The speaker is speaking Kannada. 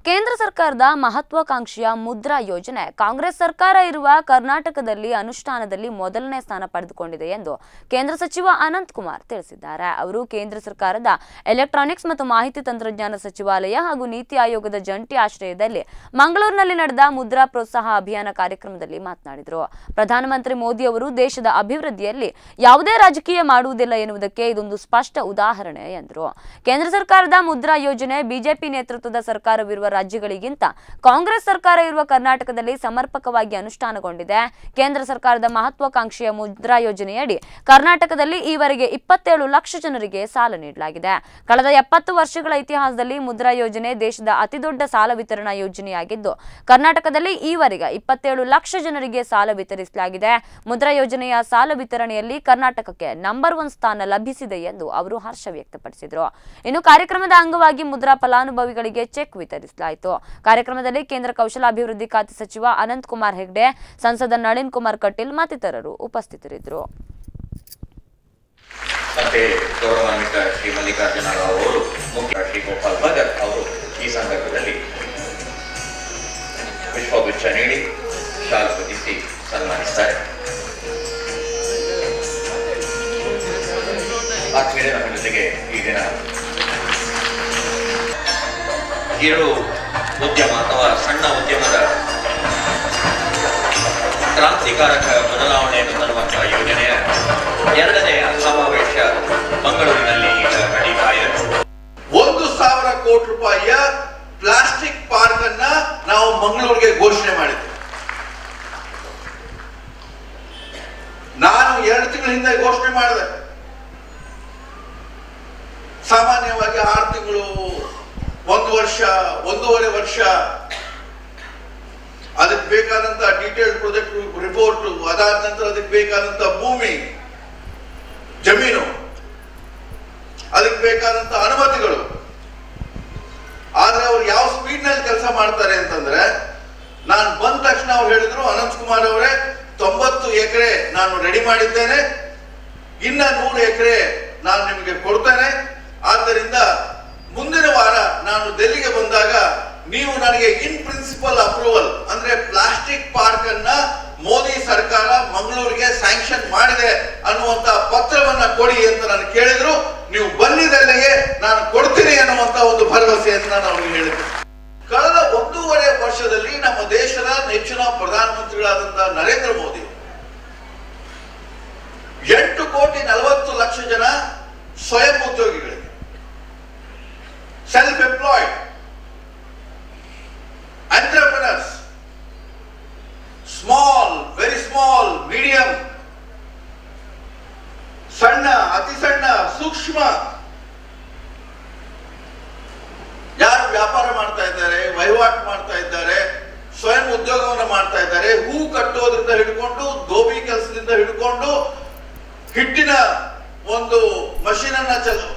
ಕೇಂದ್ರ ಸರ್ಕಾರದ ಮಹತ್ವಾಕಾಂಕ್ಷಿಯ ಮುದ್ರಾ ಯೋಜನೆ ಕಾಂಗ್ರೆಸ್ ಸರ್ಕಾರ ಇರುವ ಕರ್ನಾಟಕದಲ್ಲಿ ಅನುಷ್ಠಾನದಲ್ಲಿ ಮೊದಲನೇ ಸ್ಥಾನ ಪಡೆದುಕೊಂಡಿದೆ ಎಂದು ಕೇಂದ್ರ ಸಚಿವ ಅನಂತ್ ಕುಮಾರ್ ತಿಳಿಸಿದ್ದಾರೆ ಅವರು ಕೇಂದ್ರ ಸರ್ಕಾರದ ಎಲೆಕ್ಟ್ರಾನಿಕ್ಸ್ ಮತ್ತು ಮಾಹಿತಿ ತಂತ್ರಜ್ಞಾನ ಸಚಿವಾಲಯ ಹಾಗೂ ನೀತಿ ಆಯೋಗದ ಜಂಟಿ ಆಶ್ರಯದಲ್ಲಿ ಮಂಗಳೂರಿನಲ್ಲಿ ನಡೆದ ಮುದ್ರಾ ಪ್ರೋತ್ಸಾಹ ಅಭಿಯಾನ ಕಾರ್ಯಕ್ರಮದಲ್ಲಿ ಮಾತನಾಡಿದರು ಪ್ರಧಾನಮಂತ್ರಿ ಮೋದಿ ಅವರು ದೇಶದ ಅಭಿವೃದ್ಧಿಯಲ್ಲಿ ಯಾವುದೇ ರಾಜಕೀಯ ಮಾಡುವುದಿಲ್ಲ ಎನ್ನುವುದಕ್ಕೆ ಇದೊಂದು ಸ್ಪಷ್ಟ ಉದಾಹರಣೆ ಎಂದರು ಕೇಂದ್ರ ಸರ್ಕಾರದ ಮುದ್ರಾ ಯೋಜನೆ ಬಿಜೆಪಿ ನೇತೃತ್ವದ ಸರ್ಕಾರವಿರುವ ರಾಜ್ಯಗಳಿಗಿಂತ ಕಾಂಗ್ರೆಸ್ ಸರ್ಕಾರ ಇರುವ ಕರ್ನಾಟಕದಲ್ಲಿ ಸಮರ್ಪಕವಾಗಿ ಅನುಷ್ಠಾನಗೊಂಡಿದೆ ಕೇಂದ್ರ ಸರ್ಕಾರದ ಮಹತ್ವಾಕಾಂಕ್ಷೆಯ ಮುದ್ರಾ ಯೋಜನೆಯಡಿ ಕರ್ನಾಟಕದಲ್ಲಿ ಈವರೆಗೆ ಇಪ್ಪತ್ತೇಳು ಲಕ್ಷ ಜನರಿಗೆ ಸಾಲ ನೀಡಲಾಗಿದೆ ಕಳೆದ ಎಪ್ಪತ್ತು ವರ್ಷಗಳ ಇತಿಹಾಸದಲ್ಲಿ ಮುದ್ರಾ ಯೋಜನೆ ದೇಶದ ಅತಿದೊಡ್ಡ ಸಾಲ ವಿತರಣಾ ಯೋಜನೆಯಾಗಿದ್ದು ಕರ್ನಾಟಕದಲ್ಲಿ ಈವರೆಗೆ ಇಪ್ಪತ್ತೇಳು ಲಕ್ಷ ಜನರಿಗೆ ಸಾಲ ವಿತರಿಸಲಾಗಿದೆ ಮುದ್ರಾ ಯೋಜನೆಯ ಸಾಲ ವಿತರಣೆಯಲ್ಲಿ ಕರ್ನಾಟಕಕ್ಕೆ ನಂಬರ್ ಒನ್ ಸ್ಥಾನ ಲಭಿಸಿದೆ ಎಂದು ಅವರು ಹರ್ಷ ವ್ಯಕ್ತಪಡಿಸಿದರು ಇನ್ನು ಕಾರ್ಯಕ್ರಮದ ಅಂಗವಾಗಿ ಮುದ್ರಾ ಫಲಾನುಭವಿಗಳಿಗೆ ಚೆಕ್ ವಿತರಿಸಲಾಯಿತು ಕಾರ್ಯಕ್ರಮದಲ್ಲಿ ಕೇಂದ್ರ ಕೌಶಲಾಭಿವೃದ್ಧಿ ಖಾತೆ ಸಚಿವ ಅನಂತ್ ಕುಮಾರ್ ಹೆಗ್ಡೆ ಸಂಸದ ನಳಿನ್ ಕುಮಾರ್ ಕಟೀಲ್ ಮತ್ತಿತರರು ಉಪಸ್ಥಿತರಿದ್ದರು ಮತ್ತೆ ಗೌರವಾನ್ವಿತ ಶ್ರೀ ಮಲ್ಲಿಕಾರ್ಜುನ ರಾವ್ ಅವರು ಮುಖ್ಯ ಶ್ರೀ ಗೋಪಾಲ್ ಭಗತ್ ಅವರು ಈ ಸಂದರ್ಭದಲ್ಲಿ ಪುಷ್ಪಗುಚ್ಛ ನೀಡಿ ಶಾಲು ಹೊದಿಸಿ ಸನ್ಮಾನಿಸ್ತಾರೆ ಆತ್ಮೀಯ ನಮ್ಮ ಜೊತೆಗೆ ಈ ದಿನ ಕಿರು ಉದ್ಯಮ ಅಥವಾ ಸಣ್ಣ ಉದ್ಯಮದ ಕ್ರಾಂತಿಕಾರಕ ಬದಲಾವಣೆಯನ್ನು ತರುವಂತಹ ಯೋಜನೆಯ ಎರಡನೆಯ ಸಮಾವೇಶ ಮಂಗಳೂರಿನಲ್ಲಿ ಈಗ ನಡೀತಾ ಇದೆ ಒಂದು ಸಾವಿರ ಕೋಟಿ ರೂಪಾಯಿಯ ಪ್ಲಾಸ್ಟಿಕ್ ಪಾರ್ಕ್ ಅನ್ನ ನಾವು ಮಂಗಳೂರಿಗೆ ಘೋಷಣೆ ಮಾಡಿದ್ವಿ ನಾನು ಎರಡು ತಿಂಗಳ ಹಿಂದೆ ಘೋಷಣೆ ಮಾಡಿದೆ ಸಾಮಾನ್ಯವಾಗಿ ಆರು ತಿಂಗಳು ಒಂದು ವರ್ಷ ಒಂದೂವರೆ ವರ್ಷ ಅದಕ್ಕೆ ಬೇಕಾದಂತ ಡೀಟೇಲ್ಡ್ ಪ್ರಾಜೆಕ್ಟ್ ರಿಪೋರ್ಟ್ ಅದಾದ ನಂತರ ಅದಕ್ಕೆ ಬೇಕಾದಂತ ಭೂಮಿ ಜಮೀನು ಅದಕ್ಕೆ ಬೇಕಾದಂತ ಅನುಮತಿಗಳು ಆದ್ರೆ ಅವ್ರು ಯಾವ ಸ್ಪೀಡ್ ನಲ್ಲಿ ಕೆಲಸ ಮಾಡ್ತಾರೆ ಅಂತಂದ್ರೆ ನಾನು ಬಂದ ತಕ್ಷಣ ಅವ್ರು ಹೇಳಿದ್ರು ಅನಂತ್ ಕುಮಾರ್ ಅವರೇ ತೊಂಬತ್ತು ಎಕರೆ ನಾನು ರೆಡಿ ಮಾಡಿದ್ದೇನೆ ಇನ್ನ ನೂರು ಎಕರೆ ನಾನು ನಿಮಗೆ ಕೊಡ್ತೇನೆ ಆದ್ದರಿಂದ ಮುಂದಿನ ವಾರ ನಾನು ಡೆಲ್ಲಿಗೆ ಬಂದಾಗ ನೀವು ನನಗೆ ಇನ್ ಪ್ರಿನ್ಸಿಪಲ್ ಅಪ್ರೂವಲ್ ಅಂದ್ರೆ ಪ್ಲಾಸ್ಟಿಕ್ ಪಾರ್ಕ್ ಅನ್ನ ಮೋದಿ ಸರ್ಕಾರ ಮಂಗಳೂರಿಗೆ ಸ್ಯಾಂಕ್ಷನ್ ಮಾಡಿದೆ ಅನ್ನುವಂತ ಪತ್ರವನ್ನ ಕೊಡಿ ಅಂತ ನಾನು ಕೇಳಿದ್ರು ನೀವು ಬಂದಿದ್ದಲ್ಲಿಗೆ ನಾನು ಕೊಡ್ತೀನಿ ಅನ್ನುವಂತ ಒಂದು ಭರವಸೆಯನ್ನು ನಾನು ಅವ್ರಿಗೆ ಹೇಳಿದ್ದೆ ಕಳೆದ ಒಂದೂವರೆ ವರ್ಷದಲ್ಲಿ ನಮ್ಮ ದೇಶದ ನೆಚ್ಚಿನ ಪ್ರಧಾನಮಂತ್ರಿಗಳಾದಂತಹ ನರೇಂದ್ರ ಮೋದಿ ಎಂಟು ಕೋಟಿ ನಲವತ್ತು ಲಕ್ಷ ಜನ ಸ್ವಯಂ ಉದ್ಯೋಗಿಗಳಿಗೆ self employed entrepreneurs small very small medium ಸಣ್ಣ ಅತಿ ಸಣ್ಣ ಸೂಕ್ಷ್ಮ ಯಾರು ವ್ಯಾಪಾರ ಮಾಡ್ತಾ ಇದ್ದಾರೆ ವಹಿವಾಟು ಮಾಡ್ತಾ ಇದ್ದಾರೆ ಸ್ವಯಂ ಉದ್ಯೋಗವನ್ನು ಮಾಡ್ತಾ ಇದ್ದಾರೆ ಹೂ ಕಟ್ಟೋದ್ರಿಂದ ಹಿಡ್ಕೊಂಡು ಧೋಬಿ ಕೆಲಸದಿಂದ ಹಿಡ್ಕೊಂಡು ಹಿಟ್ಟಿನ ಒಂದು ಮಷೀನ್ ಅನ್ನ ಚಲ